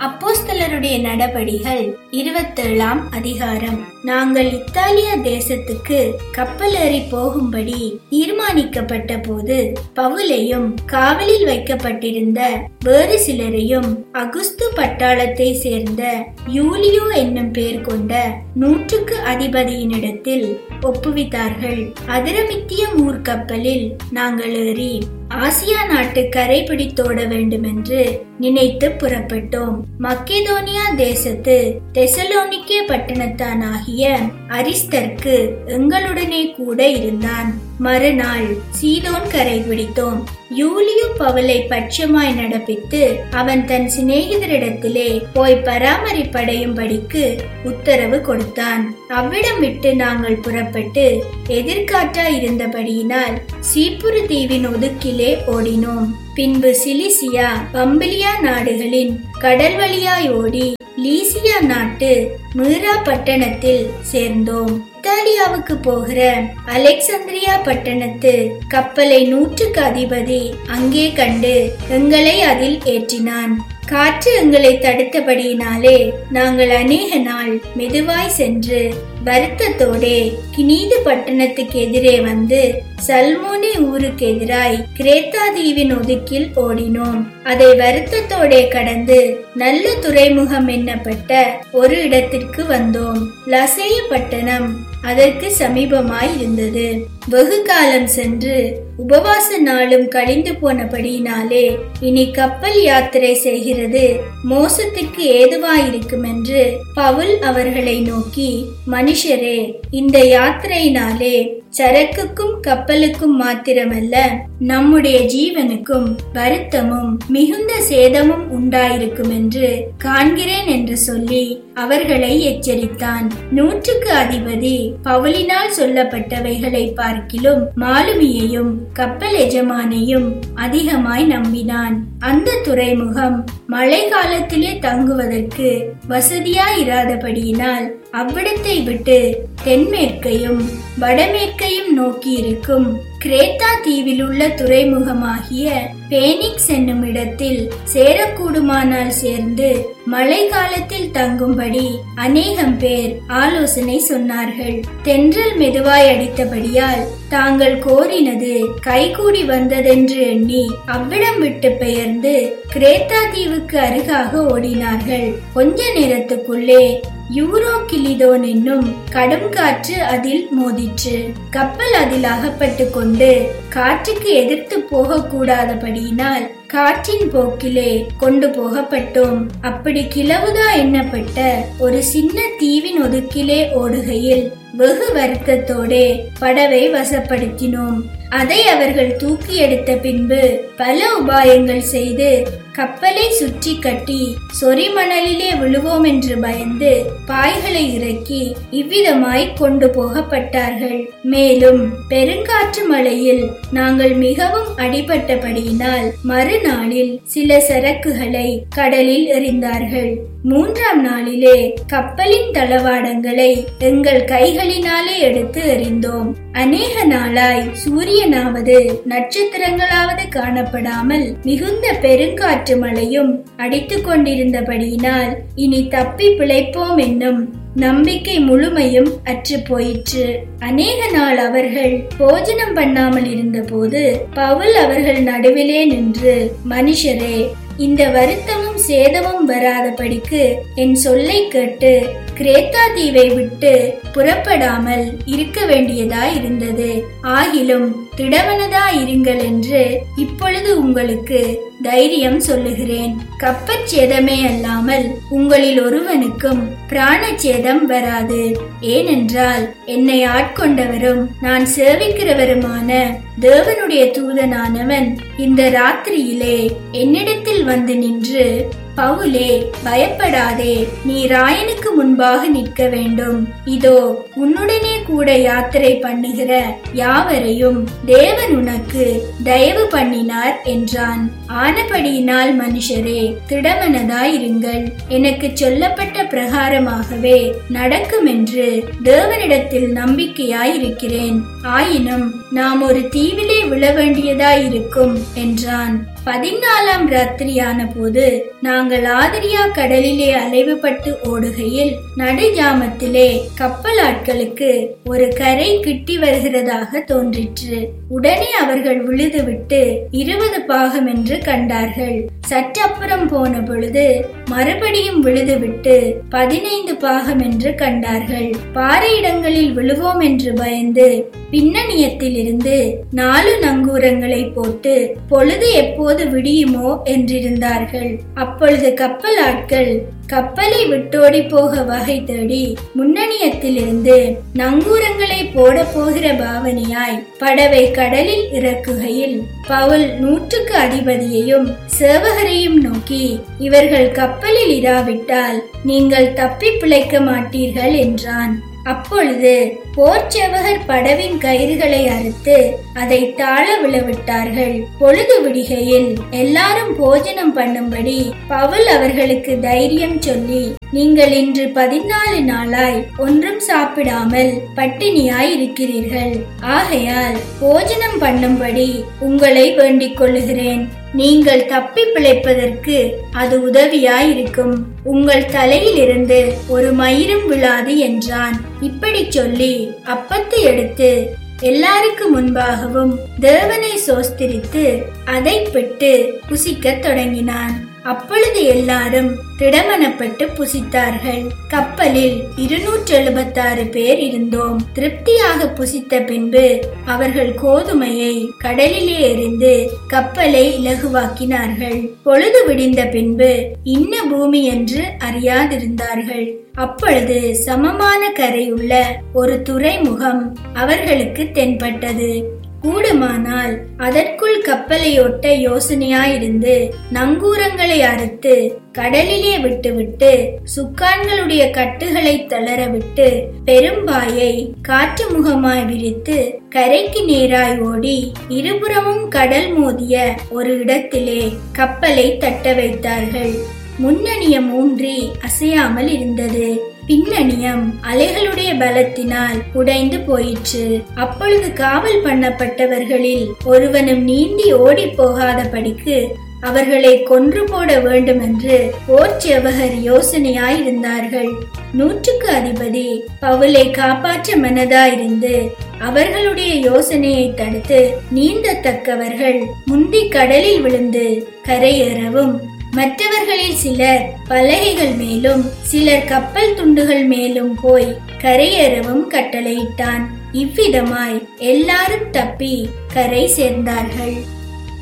அப்போஸ்தலருடைய நடபடிகள் இருபத்தேழாம் அதிகாரம் நாங்கள் இத்தாலியா தேசத்துக்கு கப்பல் ஏறி போகும்படி தீர்மானிக்கப்பட்ட போது பவுலையும் காவலில் வைக்கப்பட்டிருந்த வேறு சிலரையும் அகுஸ்து பட்டாளத்தை சேர்ந்த யூலியோ என்னும் பெயர் கொண்ட நூற்றுக்கு அதிபதியினிடத்தில் ஒப்புவித்தார்கள் அதிரமித்தியம் ஊர்க்கப்பலில் நாங்கள் ஏறி ஆசியா நாட்டு கரை பிடித்தோட வேண்டுமென்று நினைத்து புறப்பட்டோம் மக்கெதோனியா தேசத்து தெசலோனிக்கே பட்டணத்தானாகிய அரிஸ்தர்க்கு எங்களுடனே கூட இருந்தான் மறுநாள் சீதோன் கரை பிடித்தோம் யூலியு பவலை பட்சமாய் நடப்பித்து அவன் தன் சிநேகிதரிடத்திலே போய் பராமரிப்படையும்படிக்கு உத்தரவு கொடுத்தான் அவ்விடம் விட்டு நாங்கள் புறப்பட்டு எதிர்காற்றா இருந்தபடியினால் சீப்புரு தீவின் ஒதுக்கிலே ஓடினோம் பின்பு சிலிசியா பம்பிலியா நாடுகளின் கடல் வழியாய் ஓடி லீசியா நாட்டு மீரா பட்டணத்தில் சேர்ந்தோம் இத்தாலியாவுக்கு போகிற அலெக்சந்திரியா பட்டணத்து கப்பலை நூற்றுக்கு அதிபதி அங்கே கண்டு எங்களை அதில் ஏற்றினான் காற்று எங்களை தடுத்தபடியினாலே நாங்கள் அநேக நாள் மெதுவாய் சென்று வருத்தத்தோடே கினீது பட்டணத்துக்கு எதிரே வந்து சல்மோனே ஊருக்கு எதிராய் கிரேத்தா தீவின் ஒதுக்கில் ஓடினோம் அதை வருத்தத்தோடே கடந்து நல்ல துறைமுகம் என்னப்பட்ட ஒரு இடத்திற்கு வந்தோம் லசேய பட்டணம் அதற்கு சமீபமாய் இருந்தது வெகு காலம் சென்று உபவாச நாளும் கழிந்து போனபடியினாலே இனி கப்பல் யாத்திரை செய்கிறது மோசத்திற்கு ஏதுவாயிருக்கும் என்று பவுல் அவர்களை நோக்கி மனுஷரே இந்த யாத்திரையினாலே சரக்குக்கும் கப்பலுக்கும் மாத்திரமல்ல நம்முடைய ஜீவனுக்கும் வருத்தமும் மிகுந்த சேதமும் உண்டாயிருக்கும் என்று காண்கிறேன் என்று சொல்லி அவர்களை எச்சரித்தான் நூற்றுக்கு அதிபதி பவுலினால் சொல்லப்பட்டவைகளை பார்க்கிலும் மாலுமியையும் கப்பல் எஜமானையும் அதிகமாய் நம்பினான் அந்த துறைமுகம் மழை காலத்திலே தங்குவதற்கு வசதியாயிராதபடியினால் அவ்விடத்தை விட்டு தென்மேற்கையும் வடமேற்கையும் நோக்கி இருக்கும் கிரேத்தா தீவில் உள்ள துறைமுகமாகிய பேனிக்ஸ் என்னும் இடத்தில் சேரக்கூடுமானால் சேர்ந்து மழை காலத்தில் தங்கும்படி அநேகம் பேர் ஆலோசனை சொன்னார்கள் தென்றல் மெதுவாய் அடித்தபடியால் தாங்கள் கோரினது கைகூடி வந்ததென்று எண்ணி அவ்விடம் விட்டு பெயர்ந்து கிரேத்தா தீவுக்கு அருகாக ஓடினார்கள் கொஞ்ச நேரத்துக்குள்ளே யூரோ கிளிதோன் என்னும் கடும் காற்று அதில் மோதிற்று கப்பல் அதில் அகப்பட்டு கொண்டு காற்றுக்கு எதிர்த்து போகக்கூடாதபடியினால் காற்றின் போக்கிலே கொண்டு போகப்பட்டோம் அப்படி கிளவுதா எண்ணப்பட்ட ஒரு சின்ன தீவின் ஒதுக்கிலே ஓடுகையில் வெகு வருத்தத்தோடே படவை வசப்படுத்தினோம் அதை அவர்கள் தூக்கி எடுத்த பின்பு பல உபாயங்கள் செய்து கப்பலை சுற்றி கட்டி சொறி மணலிலே விழுவோம் என்று பயந்து பாய்களை இறக்கி இவ்விதமாய் கொண்டு போகப்பட்டார்கள் மேலும் பெருங்காற்று மழையில் நாங்கள் மிகவும் அடிபட்டபடியினால் மறுநாளில் சில சரக்குகளை கடலில் எறிந்தார்கள் மூன்றாம் நாளிலே கப்பலின் தளவாடங்களை எங்கள் கைகளினாலே எடுத்து எறிந்தோம் அநேக நாளாய் சூரியனாவது நட்சத்திரங்களாவது காணப்படாமல் மிகுந்த பெருங்காற்று மழையும் அடித்துக் கொண்டிருந்தபடியினால் இனி தப்பி பிழைப்போம் என்னும் நம்பிக்கை முழுமையும் அற்று போயிற்று அநேக நாள் அவர்கள் போஜனம் பண்ணாமல் இருந்தபோது பவுல் அவர்கள் நடுவிலே நின்று மனுஷரே இந்த வருத்தமும் சேதமும் வராதபடிக்கு என் சொல்லை கேட்டு கிரேத்தா தீவை விட்டு புறப்படாமல் இருக்க வேண்டியதா இருந்தது ஆகிலும் திடவனதா இருங்கள் என்று இப்பொழுது உங்களுக்கு தைரியம் சொல்லுகிறேன் கப்பற் சேதமே அல்லாமல் உங்களில் ஒருவனுக்கும் பிராண சேதம் வராது ஏனென்றால் என்னை ஆட்கொண்டவரும் நான் சேவிக்கிறவருமான தேவனுடைய தூதனானவன் இந்த ராத்திரியிலே என்னிடத்தில் வந்து நின்று பவுலே பயப்படாதே நீ ராயனுக்கு முன்பாக நிற்க வேண்டும் இதோ உன்னுடனே கூட யாத்திரை பண்ணுகிற யாவரையும் தேவன் உனக்கு தயவு பண்ணினார் என்றான் ஆனபடியினால் மனுஷரே திடமனதாயிருங்கள் எனக்கு சொல்லப்பட்ட பிரகாரமாகவே நடக்கும் என்று தேவனிடத்தில் நம்பிக்கையாயிருக்கிறேன் ஆயினும் நாம் ஒரு தீவிலே விழ வேண்டியதாயிருக்கும் என்றான் பதினாலாம் ராத்திரியான போது நாங்கள் ஆதிரியா கடலிலே அலைவுபட்டு ஓடுகையில் நடுஜாமத்திலே கப்பல் ஆட்களுக்கு ஒரு கரை கிட்டி வருகிறதாக தோன்றிற்று உடனே அவர்கள் விழுதுவிட்டு இருபது பாகம் என்று கண்டார்கள் சற்றப்புறம் போன பொழுது மறுபடியும் விழுதுவிட்டு பதினைந்து பாகம் என்று கண்டார்கள் பாறையிடங்களில் விழுவோம் என்று பயந்து பின்னணியத்தில் இருந்து நாலு நங்கூரங்களை போட்டு பொழுது எப்போது விடியுமோ என்றிருந்தார்கள் அப்பொழுது கப்பல் ஆட்கள் கப்பலை விட்டோடி போக வகை தேடி முன்னணியத்திலிருந்து நங்கூரங்களை போட போகிற பாவனையாய் படவை கடலில் இறக்குகையில் பவுல் நூற்றுக்கு அதிபதியையும் சேவகரையும் நோக்கி இவர்கள் கப்பலில் இராவிட்டால் நீங்கள் தப்பி பிழைக்க மாட்டீர்கள் என்றான் அப்பொழுது போர்ச்செவகர் படவின் கயிறுகளை அறுத்து அதை தாழ விழவிட்டார்கள் பொழுது விடிகையில் எல்லாரும் போஜனம் பண்ணும்படி பவுல் அவர்களுக்கு தைரியம் சொல்லி நீங்கள் இன்று பதினாலு நாளாய் ஒன்றும் சாப்பிடாமல் பட்டினியாய் இருக்கிறீர்கள் ஆகையால் போஜனம் பண்ணும்படி உங்களை வேண்டிக் கொள்ளுகிறேன் நீங்கள் தப்பி பிழைப்பதற்கு அது உதவியாய் இருக்கும் உங்கள் தலையில் இருந்து ஒரு மயிரும் விழாது என்றான் இப்படி சொல்லி அப்பத்தை எடுத்து எல்லாருக்கு முன்பாகவும் தேவனை சோஸ்திரித்து அதை பெற்று புசிக்கத் தொடங்கினான் அப்பொழுது எல்லாரும் திடமனப்பட்டு புசித்தார்கள் கப்பலில் இருநூற்று எழுபத்தாறு பேர் இருந்தோம் திருப்தியாக புசித்த பின்பு அவர்கள் கோதுமையை கடலிலே எறிந்து கப்பலை இலகுவாக்கினார்கள் பொழுது விடிந்த பின்பு இன்ன பூமி என்று அறியாதிருந்தார்கள் அப்பொழுது சமமான கரையுள்ள ஒரு துறைமுகம் அவர்களுக்கு தென்பட்டது கூடுமானால் அதற்குள் கப்பலை ஒட்ட யோசனையாயிருந்து நங்கூரங்களை அறுத்து கடலிலே விட்டுவிட்டு சுக்கான்களுடைய கட்டுகளை தளரவிட்டு பெரும்பாயை காற்று முகமாய் விரித்து கரைக்கு நேராய் ஓடி இருபுறமும் கடல் மோதிய ஒரு இடத்திலே கப்பலை தட்ட வைத்தார்கள் முன்னணியம் ஊன்றி அசையாமல் இருந்தது பின்னணியம் அலைகளுடைய பலத்தினால் உடைந்து போயிற்று அப்பொழுது காவல் பண்ணப்பட்டவர்களில் ஒருவனும் நீந்தி ஓடி போகாதபடிக்கு அவர்களை கொன்று போட வேண்டும் என்று போர்ச்சேவகர் யோசனையாயிருந்தார்கள் நூற்றுக்கு அதிபதி பவுலை காப்பாற்ற மனதாயிருந்து அவர்களுடைய யோசனையை தடுத்து நீந்தத்தக்கவர்கள் முந்தி கடலில் விழுந்து கரையேறவும் மற்றவர்களில் சிலர் பலகைகள் மேலும் சிலர் கப்பல் துண்டுகள் மேலும் போய் கரையேறவும் கட்டளையிட்டான் இவ்விதமாய் எல்லாரும் தப்பி கரை சேர்ந்தார்கள்